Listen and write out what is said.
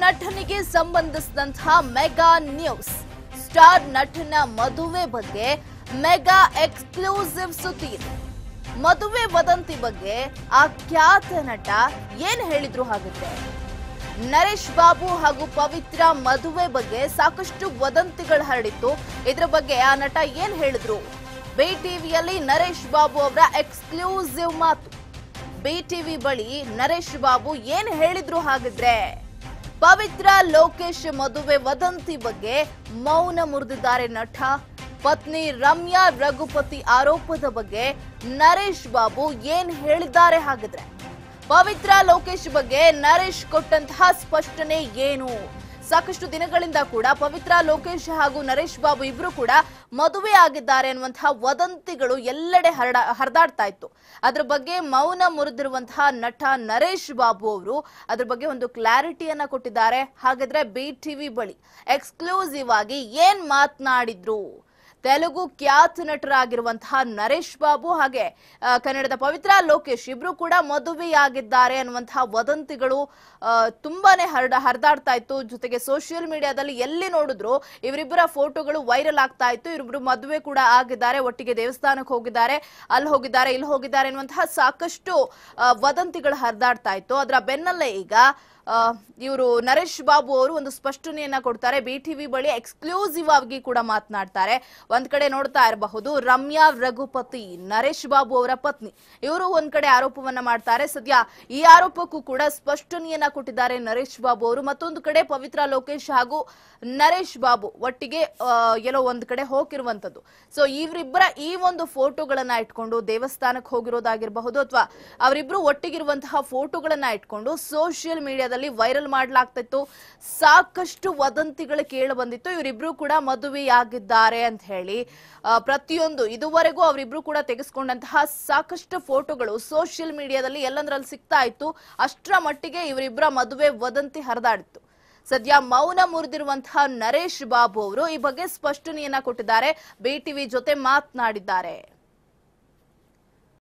ನಟನಿಗೆ ಸಂಬಂಧಿಸಿದಂತಹ mega news star ನಟನ ಮದುವೆ ಬಗ್ಗೆ ಮೆಗಾ ಎಕ್ಸ್ಕ್ಲೂಸಿವ್ ಸುದ್ದಿ ಇದೆ ಮದುವೆ ವದಂತಿ ಬಗ್ಗೆ ಆ ಖ್ಯಾತ ನಟ ಏನ್ ಹೇಳಿದ್ರು ಹಾಗಿದ್ರೆ ನರೇಶ್ ಬಾಬು ಹಾಗೂ ಪವಿತ್ರ ಮದುವೆ ಬಗ್ಗೆ ಸಾಕಷ್ಟು ವದಂತಿಗಳು ಹರಡಿತ್ತು ಇದ್ರ ಬಗ್ಗೆ ಆ ನಟ ಏನ್ ಹೇಳಿದ್ರು ಬಿ ಟಿವಿಯಲ್ಲಿ ನರೇಶ್ ಬಾಬು ಅವರ ಎಕ್ಸ್ಕ್ಲೂಸಿವ್ ಮಾತು ಬಿ ಟಿವಿ ಬಳಿ ನರೇಶ್ ಬಾಬು ಏನ್ ಹೇಳಿದ್ರು ಹಾಗಿದ್ರೆ ಪವಿತ್ರ ಲೋಕೇಶ್ ಮದುವೆ ವದಂತಿ ಬಗ್ಗೆ ಮೌನ ಮುರಿದಿದ್ದಾರೆ ನಟ ಪತ್ನಿ ರಮ್ಯಾ ರಘುಪತಿ ಆರೋಪದ ಬಗ್ಗೆ ನರೇಶ್ ಬಾಬು ಏನ್ ಹೇಳಿದ್ದಾರೆ ಹಾಗಿದ್ರೆ ಪವಿತ್ರ ಲೋಕೇಶ್ ಬಗ್ಗೆ ನರೇಶ್ ಕೊಟ್ಟಂತಹ ಸ್ಪಷ್ಟನೆ ಏನು ಸಾಕಷ್ಟು ದಿನಗಳಿಂದ ಕೂಡ ಪವಿತ್ರ ಲೋಕೇಶ್ ಹಾಗೂ ನರೇಶ್ ಬಾಬು ಇಬ್ರು ಕೂಡ ಮದುವೆ ಆಗಿದ್ದಾರೆ ಅನ್ನುವಂತಹ ವದಂತಿಗಳು ಎಲ್ಲೆಡೆ ಹರಡ ಹರಿದಾಡ್ತಾ ಇತ್ತು ಅದ್ರ ಬಗ್ಗೆ ಮೌನ ಮುರಿದಿರುವಂತಹ ನಟ ನರೇಶ್ ಬಾಬು ಅವರು ಅದ್ರ ಬಗ್ಗೆ ಒಂದು ಕ್ಲಾರಿಟಿಯನ್ನ ಕೊಟ್ಟಿದ್ದಾರೆ ಹಾಗಾದ್ರೆ ಬಿ ಟಿವಿ ಬಳಿ ಎಕ್ಸ್ಕ್ಲೂಸಿವ್ ಆಗಿ ಏನ್ ಮಾತನಾಡಿದ್ರು ತೆಲುಗು ಖ್ಯಾತ ನಟರಾಗಿರುವಂತಹ ನರೇಶ್ ಬಾಬು ಹಾಗೆ ಆ, ಕನ್ನಡದ ಪವಿತ್ರ ಲೋಕೇಶ್ ಇಬ್ರು ಕೂಡ ಮದುವೆಯಾಗಿದ್ದಾರೆ ಅನ್ನುವಂತಹ ವದಂತಿಗಳು ಆ, ತುಂಬಾನೇ ಹರಡ ಹರಿದಾಡ್ತಾ ಇತ್ತು ಜೊತೆಗೆ ಸೋಷಿಯಲ್ ಮೀಡಿಯಾದಲ್ಲಿ ಎಲ್ಲಿ ನೋಡಿದ್ರು ಇವರಿಬ್ಬರ ಫೋಟೋಗಳು ವೈರಲ್ ಆಗ್ತಾ ಇತ್ತು ಇವರಿಬ್ರು ಮದುವೆ ಕೂಡ ಆಗಿದ್ದಾರೆ ಒಟ್ಟಿಗೆ ದೇವಸ್ಥಾನಕ್ಕೆ ಹೋಗಿದ್ದಾರೆ ಅಲ್ಲಿ ಹೋಗಿದ್ದಾರೆ ಇಲ್ಲಿ ಹೋಗಿದ್ದಾರೆ ಅನ್ನುವಂತಹ ಸಾಕಷ್ಟು ಆ, ವದಂತಿಗಳು ಹರಿದಾಡ್ತಾ ಇತ್ತು ಅದರ ಬೆನ್ನಲ್ಲೇ ಈಗ ಇವರು ನರೇಶ್ ಬಾಬು ಅವರು ಒಂದು ಸ್ಪಷ್ಟನೆಯನ್ನ ಕೊಡ್ತಾರೆ ಬಿ ಟಿವಿ ಬಳಿ ಎಕ್ಸ್ಕ್ಲೂಸಿವ್ ಆಗಿ ಕೂಡ ಮಾತನಾಡ್ತಾರೆ ಒಂದ್ ಕಡೆ ನೋಡ್ತಾ ಇರಬಹುದು ರಮ್ಯಾ ರಘುಪತಿ ನರೇಶ್ ಬಾಬು ಅವರ ಪತ್ನಿ ಇವರು ಒಂದ್ ಕಡೆ ಆರೋಪವನ್ನ ಮಾಡ್ತಾರೆ ಸದ್ಯ ಈ ಆರೋಪಕ್ಕೂ ಕೂಡ ಸ್ಪಷ್ಟನೆಯನ್ನ ಕೊಟ್ಟಿದ್ದಾರೆ ನರೇಶ್ ಬಾಬು ಅವರು ಮತ್ತೊಂದು ಕಡೆ ಪವಿತ್ರ ಲೋಕೇಶ್ ಹಾಗೂ ನರೇಶ್ ಬಾಬು ಒಟ್ಟಿಗೆ ಆ, ಎಲ್ಲೋ ಒಂದ್ ಕಡೆ ಹೋಗಿರುವಂತದ್ದು ಸೊ ಇವರಿಬ್ಬರ ಈ ಒಂದು ಫೋಟೋಗಳನ್ನ ಇಟ್ಕೊಂಡು ದೇವಸ್ಥಾನಕ್ಕೆ ಹೋಗಿರೋದಾಗಿರಬಹುದು ಅಥವಾ ಅವರಿಬ್ರು ಒಟ್ಟಿಗಿರುವಂತಹ ಫೋಟೋಗಳನ್ನ ಇಟ್ಕೊಂಡು ಸೋಷಿಯಲ್ ಮೀಡಿಯಾದಲ್ಲಿ ವೈರಲ್ ಮಾಡ್ಲಾಗ್ತಿತ್ತು ಸಾಕಷ್ಟು ವದಂತಿಗಳು ಕೇಳಿ ಬಂದಿತ್ತು ಇವರಿಬ್ರು ಕೂಡ ಮದುವೆಯಾಗಿದ್ದಾರೆ ಅಂತ ಹೇಳಿ ಆ, ಪ್ರತಿಯೊಂದು ಇದುವರೆಗೂ ಅವರಿಬ್ರು ಕೂಡ ತೆಗೆಸ್ಕೊಂಡಂತಹ ಸಾಕಷ್ಟು ಫೋಟೋಗಳು ಸೋಷಿಯಲ್ ಮೀಡಿಯಾದಲ್ಲಿ ಎಲ್ಲಂದ್ರಲ್ಲಿ ಸಿಗ್ತಾ ಇತ್ತು ಅಷ್ಟರ ಮಟ್ಟಿಗೆ ಇವರಿಬ್ಬರ ಮದುವೆ ವದಂತಿ ಹರಿದಾಡಿತ್ತು ಸದ್ಯ ಮೌನ ಮುರಿದಿರುವಂತಹ ನರೇಶ್ ಬಾಬು ಅವರು ಈ ಬಗ್ಗೆ ಸ್ಪಷ್ಟನೆಯನ್ನ ಕೊಟ್ಟಿದ್ದಾರೆ ಬಿ ಟಿವಿ ಜೊತೆ ಮಾತನಾಡಿದ್ದಾರೆ